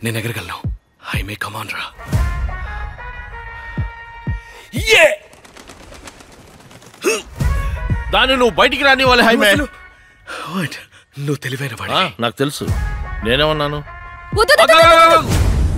నేను ఎగరగలను I may కమాన్ రా దాన్ని నువ్వు బయటికి రానివ్వాలి హైమే What? నువ్వు తెలివైన వాడి ఆ, నాకు తెలుసు నేనేమన్నాను వద్దు, వద్దు, వద్దు, వద్దు.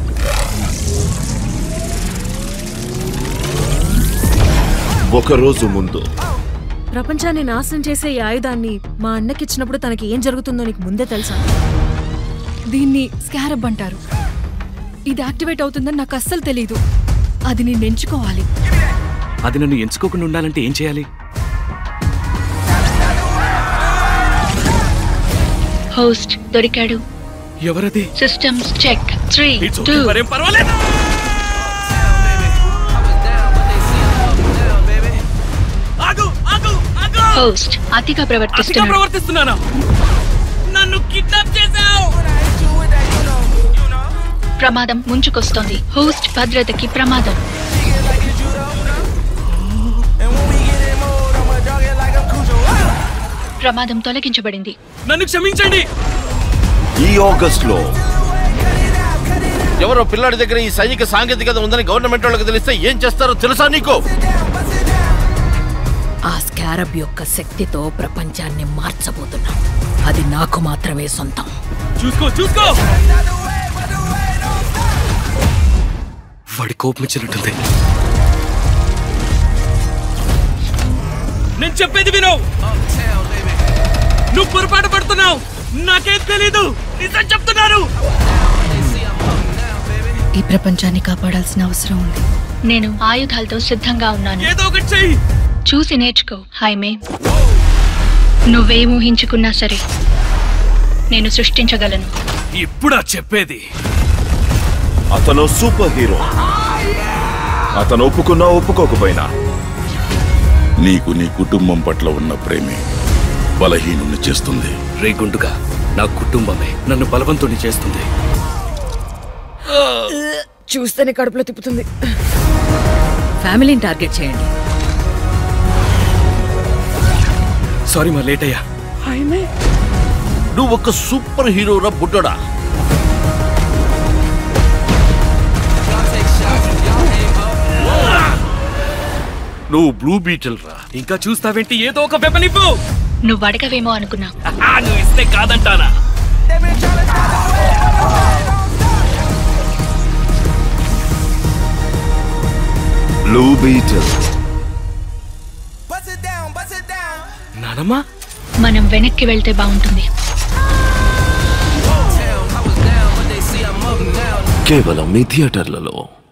ఒక రోజు ముందు ప్రపంచాన్ని నాశనం చేసే ఈ ఆయుధాన్ని మా అన్నకిచ్చినప్పుడు తనకి ఏం జరుగుతుందో నీకు ముందే తెలుసా దీన్ని స్కారబ్ అంటారు ఇది యాక్టివేట్ అవుతుందని నాకు అస్సలు తెలియదు అది నేను ఎంచుకోవాలి అది నన్ను ఎంచుకోకుండా ఉండాలంటే ఏం చేయాలి హోస్ట్ దొరికాడు ఎవరది systems check three It's okay, two మరేం పర్వాలేదు ఆగు ఆగు ఆగు హోస్ట్ అతిగా అతిగా ప్రవర్తిస్తున్నాడు ప్రవర్తిస్తున్నానా నన్ను కిడ్నాప్ చేశావు ప్రమాదం ముంచుకొస్తోంది హోస్ట్ భద్రతకి ప్రమాదం ప్రమాదం తొలగించబడింది నన్ను క్షమించండి ఈ ఆగస్ట్ లో ఎవరో పిల్లాడి దగ్గర ఈ సైనిక సాంకేతికత ఉందని గవర్నమెంట్ వాళ్ళకి తెలిస్తే ఏం చేస్తారో తెలుసా నీకు ఆ స్కారబ్ యొక్క శక్తితో ప్రపంచాన్ని మార్చబోతున్నాం అది నాకు మాత్రమే సొంతం చూసుకో చూసుకో వాడి కోపం ఇచ్చినట్టుంది నేను చెప్పేది విను నువ్వు పొరపాటు పడుతున్నావు నాకేం తెలీదు నిజం చెప్తున్నారు ఈ ప్రపంచాన్ని కాపాడాల్సిన అవసరం ఉంది నేను ఆయుధాలతో సిద్ధంగా ఉన్నాను ఏదో ఒకటి చెయ్యి చూసి నేర్చుకో హైమే నువ్వేం ఊహించుకున్నా సరే నేను సృష్టించగలను ఇప్పుడా చెప్పేది అతను సూపర్ హీరో అతను ఒప్పుకున్నా ఒప్పుకోకపోయినా నీకు నీ కుటుంబం పట్ల ఉన్న ప్రేమే బలహీనుణ్ణి చేస్తుంది రే గుండుగా నా కుటుంబమే నన్ను బలవంతుని చేస్తుంది చూస్తేనే కడుపులో తిప్పుతుంది ఫ్యామిలీని టార్గెట్ చేయండి సారీ మా లేట్ అయ్యా నువ్వు ఒక సూపర్ హీరోరా బుడ్డోడా నువ్వు బ్లూ బీటల్ రా ఇంకా చూస్తావేంటి ఏదో ఒక వెపన్ ఇవ్వు నువ్వు అడగవేమో అనుకున్నా ఆ, నువ్వు ఇస్తే కాదంటానా బ్లూ బీటల్ నానమ్మా మనం వెనక్కి వెళ్తే బాగుంటుంది కేవలం మీ థియేటర్లలో